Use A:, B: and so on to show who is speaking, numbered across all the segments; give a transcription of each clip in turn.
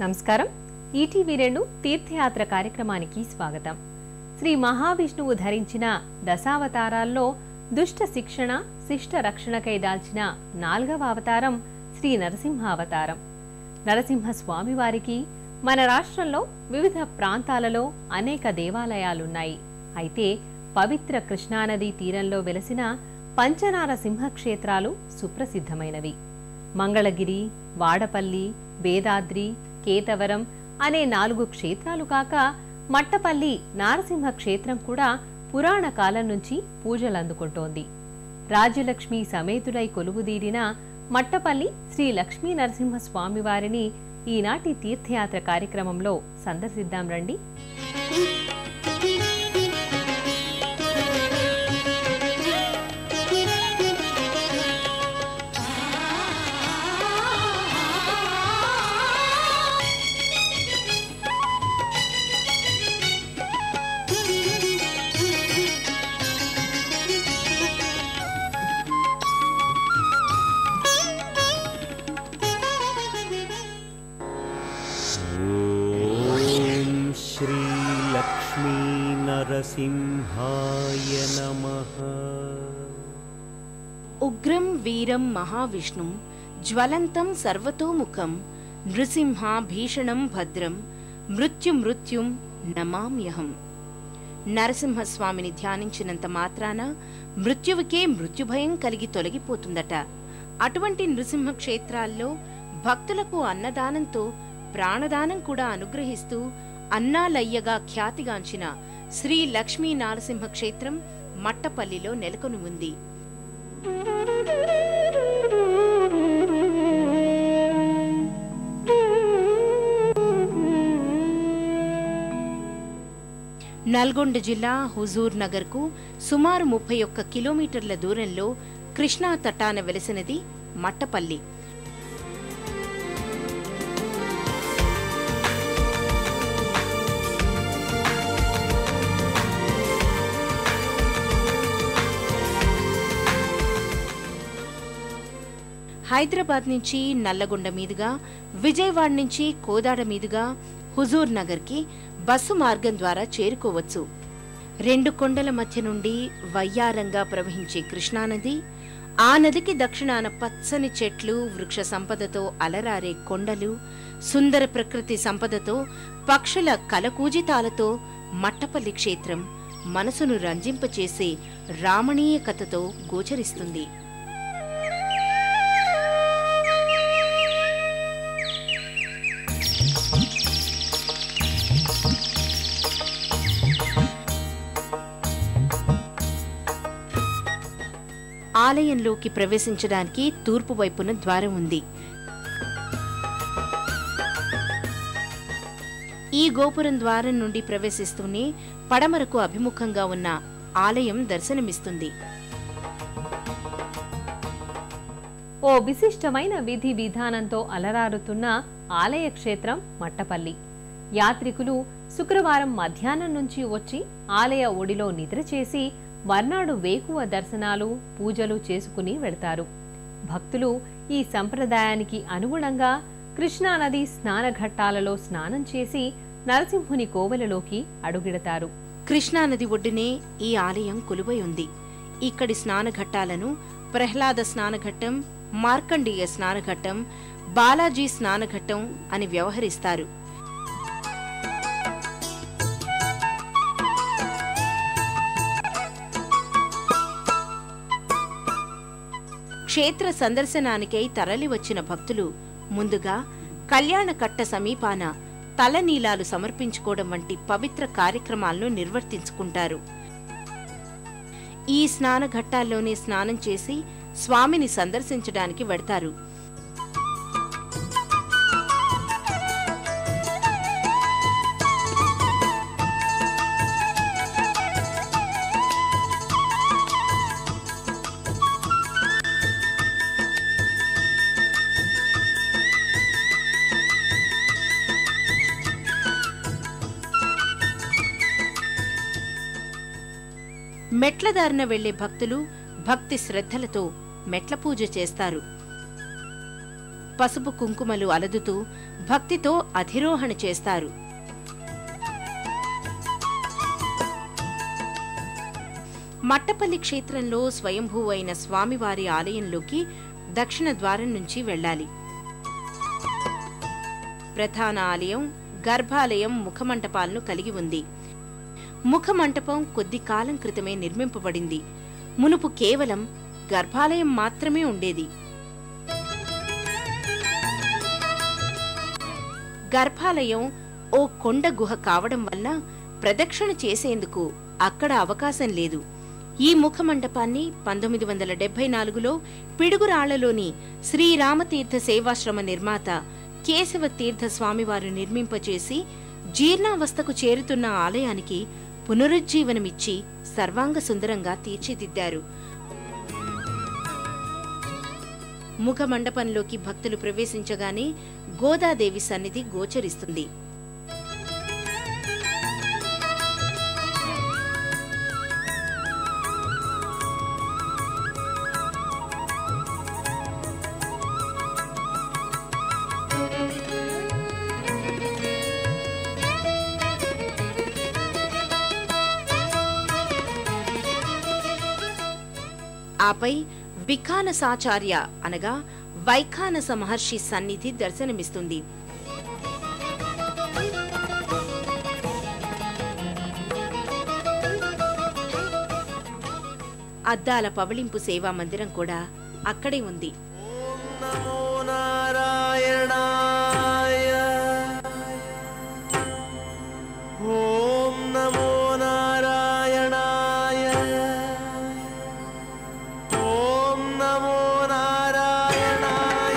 A: నమస్కారం ఈటీవీ రెండు తీర్థయాత్ర కార్యక్రమానికి స్వాగతం శ్రీ మహావిష్ణువు ధరించిన దశావతారాల్లో దుష్ట శిక్షణ శిష్ట రక్షణకై దాల్చిన నాల్గవ అవతారం శ్రీ నరసింహావతారం నరసింహ స్వామివారికి మన రాష్ట్రంలో వివిధ ప్రాంతాలలో అనేక దేవాలయాలున్నాయి అయితే పవిత్ర కృష్ణానదీ తీరంలో వెలసిన పంచనార సింహక్షేత్రాలు సుప్రసిద్ధమైనవి మంగళగిరి వాడపల్లి వేదాద్రి కేతవరం అనే నాలుగు క్షేత్రాలు కాక మట్టపల్లి నారసింహ క్షేత్రం కూడా పురాణ కాలం నుంచి పూజలు అందుకుంటోంది రాజ్యలక్ష్మి సమేతుడై కొలువుదీరిన మట్టపల్లి శ్రీ లక్ష్మీ నరసింహ స్వామివారిని ఈనాటి తీర్థయాత్ర కార్యక్రమంలో సందర్శిద్దాం రండి
B: ॐ श्रीलक्ष्मीनरसिंहाय नमः
C: ఉగ్రం వీరం మహావిష్ణుం జ్వలంతం సర్వతోముఖం నృసింహ భీషణం భద్రం మృత్యు మృత్యుం నమామ్యహం నరసింహస్వామిని ధ్యానించినంత మాత్రాన మృత్యువుకే మృత్యుభయం కలిగి తొలగిపోతుందట అటువంటి నృసింహ క్షేత్రాల్లో భక్తులకు అన్నదానంతో ప్రాణదానం కూడా అనుగ్రహిస్తూ అన్నాలయ్యగా ఖ్యాతిగాంచిన శ్రీ లక్ష్మీ నారసింహ క్షేత్రం మట్టపల్లిలో నెలకొని ఉంది నల్గొండ జిల్లా హుజూర్ నగర్ కు సుమారు ముప్పై ఒక్క కిలోమీటర్ల దూరంలో కృష్ణా తటాన వెలసినది మట్టపల్లి హైదరాబాద్ నుంచి నల్లగొండ మీదుగా విజయవాడ నుంచి కోదాడ మీదుగా హుజూర్ నగర్కి బస్సు మార్గం ద్వారా చేరుకోవచ్చు రెండు కొండల మధ్య నుండి వయ్యారంగా ప్రవహించే కృష్ణానది ఆ నదికి దక్షిణాన పచ్చని చెట్లు వృక్ష సంపదతో అలరారే కొండలు సుందర ప్రకృతి సంపదతో పక్షుల కలకూజితాలతో మట్టపల్లి క్షేత్రం మనసును రంజింపచేసే రామణీయ కథతో గోచరిస్తుంది ఆలయంలోకి ప్రవేశించడానికి తూర్పు వైపున ద్వారం ఉంది ఈ గోపురం ద్వారం నుండి ప్రవేశిస్తూనే పడమరకు అభిముఖంగా ఉన్న ఆలయం దర్శనమిస్తుంది
A: ఓ విశిష్టమైన విధి విధానంతో అలరారుతున్న ఆలయ క్షేత్రం మట్టపల్లి యాత్రికులు శుక్రవారం మధ్యాహ్నం నుంచి వచ్చి ఆలయ ఒడిలో నిద్ర చేసి మర్నాడు వేకువ దర్శనాలు పూజలు చేసుకుని వెళ్తారు భక్తులు ఈ సంప్రదాయానికి అనుగుణంగా కృష్ణానది స్నానఘట్టాలలో స్నానం చేసి నరసింహుని కోవెలలోకి అడుగిడతారు
C: కృష్ణానది ఒడ్డునే ఈ ఆలయం కొలువై ఉంది ఇక్కడి స్నానఘట్టాలను ప్రహ్లాద స్నానఘట్టం మార్కండేయ స్నానఘట్టం బాలాజీ స్నానఘట్టం అని వ్యవహరిస్తారు క్షేత్ర సందర్శనానికై తరలివచ్చిన భక్తులు ముందుగా కళ్యాణకట్ట సమీపాన తలనీలాలు సమర్పించుకోవడం వంటి పవిత్ర కార్యక్రమాలను నిర్వర్తించుకుంటారు ఈ స్నాన ఘట్టాల్లోనే స్నానం చేసి స్వామిని సందర్శించడానికి వెడతారు మెట్ల దారిన వెళ్లే భక్తులు భక్తి శ్రద్ధలతో మెట్ల పూజ చేస్తారు పసుపు కుంకుమలు అలదుతూ భక్తితో అధిరోహణ చేస్తారు మట్టపల్లి క్షేత్రంలో స్వయంభూ అయిన స్వామివారి ఆలయంలోకి దక్షిణ ద్వారం నుంచి వెళ్ళాలి ప్రధాన ఆలయం గర్భాలయం ముఖమంటపాలను కలిగి ఉంది ముఖమంటపం కొద్ది కాలం క్రితమే నిర్మింపబడింది మునుపు కేవలం గర్భాలయం మాత్రమే ఉండేది గర్భాలయం ఓ కొండ గుహ కావడం వల్ల ప్రదక్షిణ చేసేందుకు అక్కడ అవకాశం లేదు ఈ ముఖమండపాన్ని పంతొమ్మిది వందల డెబ్బై నాలుగులో పిడుగురాళ్లలోని శ్రీరామతీర్థ సేవాశ్రమ నిర్మాత కేశవ తీర్థ స్వామివారు నిర్మింపచేసి జీర్ణావస్థకు చేరుతున్న ఆలయానికి పునరుజ్జీవనమిచ్చి సర్వాంగ సుందరంగా తీర్చిదిద్దారు ముఖ మండపంలోకి భక్తులు ప్రవేశించగానే గోదాదేవి సన్నిధి గోచరిస్తుంది ఆపై విఖానసాచార్య అనగా వైఖానస మహర్షి సన్నిధి దర్శనమిస్తుంది అద్దాల పవళింపు సేవా మందిరం కూడా అక్కడే ఉంది
B: నమో నారాయణాయ ఓం నమో నారాయణాయ ఓం నమో నారాయణాయ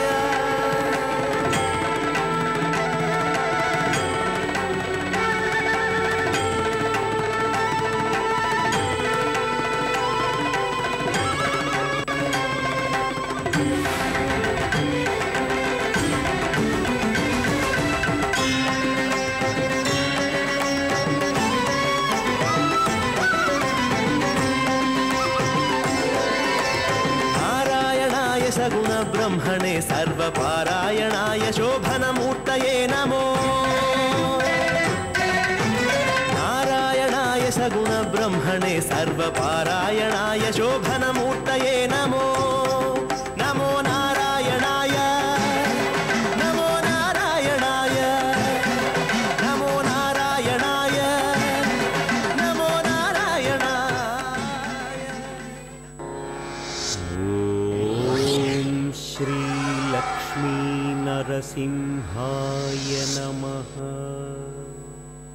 B: నారాయణాయ సగుణ బ్రహ్మణే సర్వపారాయణాయ శోభనమూర్తయే నమో నారాయణాయ సగుణ బ్రహ్మణే సర్వపారాయణాయ శోభనమూర్తయే నమో నమో నారాయణాయ నమో నారాయణాయ నమో నారాయణాయ నమో నారాయణాయ
D: ॐ श्रीलक्ष्मीनरसिंहाय नमः